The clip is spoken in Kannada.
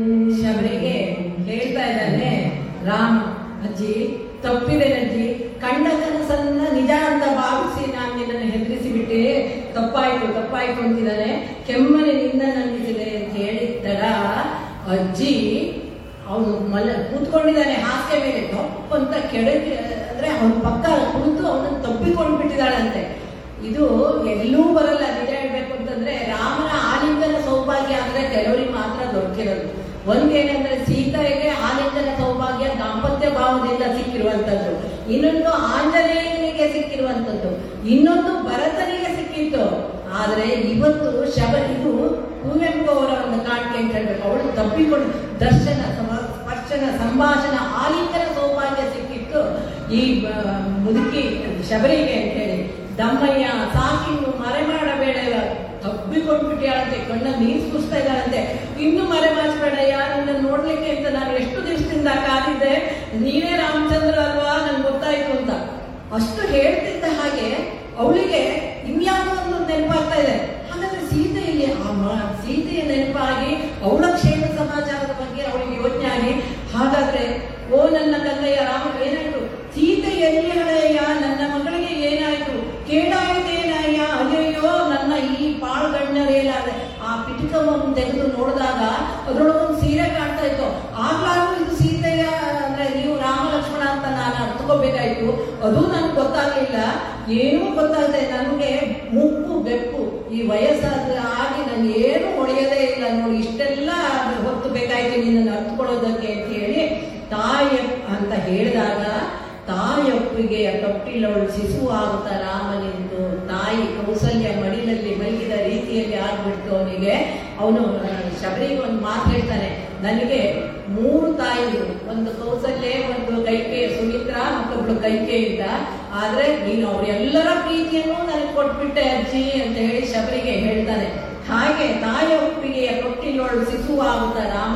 ಶಬರಿಗೆ ಹೇಳ್ತಾ ಇದ್ದಾನೆ ರಾಮ ಅಜ್ಜಿ ತಪ್ಪಿದೆ ಅಜ್ಜಿ ಕಂಡ ಕನಸನ್ನ ನಿಜ ಅಂತ ಭಾವಿಸಿ ನಾನು ನಿನ್ನನ್ನು ಹೆದರಿಸಿ ಬಿಟ್ಟೆ ತಪ್ಪಾಯ್ತು ತಪ್ಪಾಯ್ತು ಅಂತಿದ್ದಾನೆ ಕೆಮ್ಮನೆ ನಿಂದ ನಂಬಿಸಿದೆ ಅಂತ ಹೇಳಿದ್ದರ ಅಜ್ಜಿ ಅವನು ಮಲ ಕೂತ್ಕೊಂಡಿದ್ದಾನೆ ಹಾಸಿಗೆ ಮೇಲೆ ತಪ್ಪು ಅಂತ ಕೆಳಗೆ ಅಂದ್ರೆ ಅವನ ಪಕ್ಕ ಕುಳಿತು ಅವನನ್ನು ತಪ್ಪಿಕೊಂಡು ಬಿಟ್ಟಿದ್ದಾಳಂತೆ ಇದು ಎಲ್ಲೂ ಬರಲ್ಲ ನಿಜ ಹೇಳ್ಬೇಕು ಅಂತಂದ್ರೆ ರಾಮನ ಆಲಿಂಗನ ಸೌಭಾಗ್ಯ ಅಂದ್ರೆ ಕೆಲವರಿಗೆ ಮಾತ್ರ ದೊರಕಿರೋದು ಒಂದೇನಂದ್ರೆ ಸೀತೆಗೆ ಆಲಿಂಗನ ಸೌಭಾಗ್ಯ ದಾಂಪತ್ಯ ಭಾವದಿಂದ ಸಿಕ್ಕಿರುವಂತದ್ದು ಇನ್ನೊಂದು ಆಂಜನೇಯನಿಗೆ ಸಿಕ್ಕಿರುವಂತದ್ದು ಇನ್ನೊಂದು ಭರತನಿಗೆ ಸಿಕ್ಕಿತ್ತು ಆದ್ರೆ ಇವತ್ತು ಶಬ ಇದು ಕುವೆಂಪು ಅವರ ಒಂದು ಕಾಣಿಕೆ ಅಂತ ಹೇಳ್ಬೇಕು ಅವಳು ತಪ್ಪಿಕೊಂಡು ದರ್ಶನ ಸಮ- ಸ್ಪರ್ಶನ ಸಂಭಾಷಣ ಆಲಿಂಗನ ಸೌಭಾಗ್ಯ ಸಿಕ್ಕಿತ್ತು ಈ ಬ- ಮುದುಕಿ ಶಬರಿಗೆ ಅಂತ ಹೇಳಿ ದಮ್ಮಯ್ಯ ಸಾಕಿನ್ನು ಮರೆ ಮಾಡಬೇಡ ತಬ್ಬಿಕೊಂಡ್ಬಿಟ್ಟಿಯಾಳಂತೆ ಕಣ್ಣ ನೀರು ಸುಸ್ತಾ ಇದ್ದಾಳಂತೆ ಇನ್ನು ಮರೆ ಮಾಡಿಸ್ಬೇಡಯ್ಯ ನಿನ್ನ ನೋಡ್ಲಿಕ್ಕೆ ಅಂತ ನಾನು ಎಷ್ಟು ದಿವಸದಿಂದ ಕಾದಿದ್ದೆ ನೀನೇ ರಾಮಚಂದ್ರ ಅಲ್ವಾ ನನ್ಗೆ ಗೊತ್ತಾಯ್ತು ಅಂತ ಅಷ್ಟು ಹೇಳ್ತಿದ್ದ ಹಾಗೆ ಅವಳಿಗೆ ಇನ್ಯಾವುದೋ ಒಂದು ನೆನಪಾಗ್ತಾ ಇದೆ ಹಾಗಾದ್ರೆ ಸೀತೆಯಲ್ಲಿ ಆ ಮ- ಸೀತೆಯ ನೆನಪಾಗಿ ಅವಳ ಕ್ಷೇಮ ಸಮಾಚಾರದ ಬಗ್ಗೆ ಅವಳಿಗೆ ಯೋಚನೆ ಆಗಿ ಹಾಗಾದ್ರೆ ಓ ನನ್ನ ಕನ್ನಯ್ಯ ರಾಮ ಏನಾಯ್ತು ಸೀತೆ ಎಲ್ಲಿ ಹಳೆಯ ನನ್ನ ಮಗಳಿಗೆ ಏನಾಯ್ತು ಕೇಡಾಯಿತೇನಯ್ಯ ಅಯ್ಯಯ್ಯೋ ನನ್ನ ಈ ಪಾಳ್ಗಣ್ಣರೇಲಾದೆ ಆ ಪಿಟಕವನ್ನು ತೆಗೆದು ನೋಡಿದಾಗ ಅದ್ರೊಳಗೊಂದು ಸೀರೆ ಕಾಣ್ತಾ ಇತ್ತು ಆಗ್ಲಾದ್ರೂ ಇದು ಸೀತೆಯ ಅಂದ್ರೆ ನೀವು ರಾಮ ಲಕ್ಷ್ಮಣ ಅಂತ ನಾನು ಅರ್ಥಕೋಬೇಕಾಯ್ತು ಅದು ನನ್ಗೆ ಗೊತ್ತಾಗ್ಲಿಲ್ಲ ಏನೂ ಗೊತ್ತಾಗದೆ ನನಗೆ ಮುಪ್ಪು ಬೆಪ್ಪು ಈ ವಯಸ್ಸಾದ ಆಗಿ ನಾನು ಏನು ಹೊಡೆಯೋದೇ ಇಲ್ಲ ನೋಡಿ ಇಷ್ಟೆಲ್ಲ ಹೊತ್ತು ಬೇಕಾಯ್ತು ನಿನ್ನನ್ನು ಅರ್ಥಕೊಳ್ಳೋದಕ್ಕೆ ಅಂತ ಹೇಳಿ ತಾಯಿ ಅಂತ ಹೇಳಿದಾಗ ತಾಯೊಪ್ಪಿಗೆ ತೊಟ್ಟಿಲವಳು ಶಿಶು ಆಗುತ್ತಾ ರಾಮನೆಂದು ತಾಯಿ ಕೌಸಲ್ಯ ಮಡಿಲಲ್ಲಿ ಮಲಗಿದ ರೀತಿಯಲ್ಲಿ ಆಗ್ಬಿಡ್ತು ಅವನಿಗೆ ಅವನು ಶಬರಿಗೆ ಒಂದು ಮಾತು ಹೇಳ್ತಾನೆ ನನಗೆ ಮೂರು ತಾಯಿಗಳು ಒಂದು ಕೌಸಲ್ಯ ಒಂದು ಕೈಕೆ ಸುಮಿತ್ರ ಮತ್ತೊಬ್ಳು ಕೈಕೆ ಇದ್ದ ಆದ್ರೆ ನೀನು ಅವರೆಲ್ಲರ ಪ್ರೀತಿಯನ್ನು ನನಗೆ ಕೊಟ್ಬಿಟ್ಟೆ ಅಜ್ಜಿ ಅಂತ ಹೇಳಿ ಶಬರಿಗೆ ಹೇಳ್ತಾನೆ ಹಾಗೆ ತಾಯಿಯ ಒಪ್ಪಿಗೆಯ ತೊಟ್ಟಿಲೊಳು ಶಿಶು ಆಗುತ್ತಾ ರಾಮ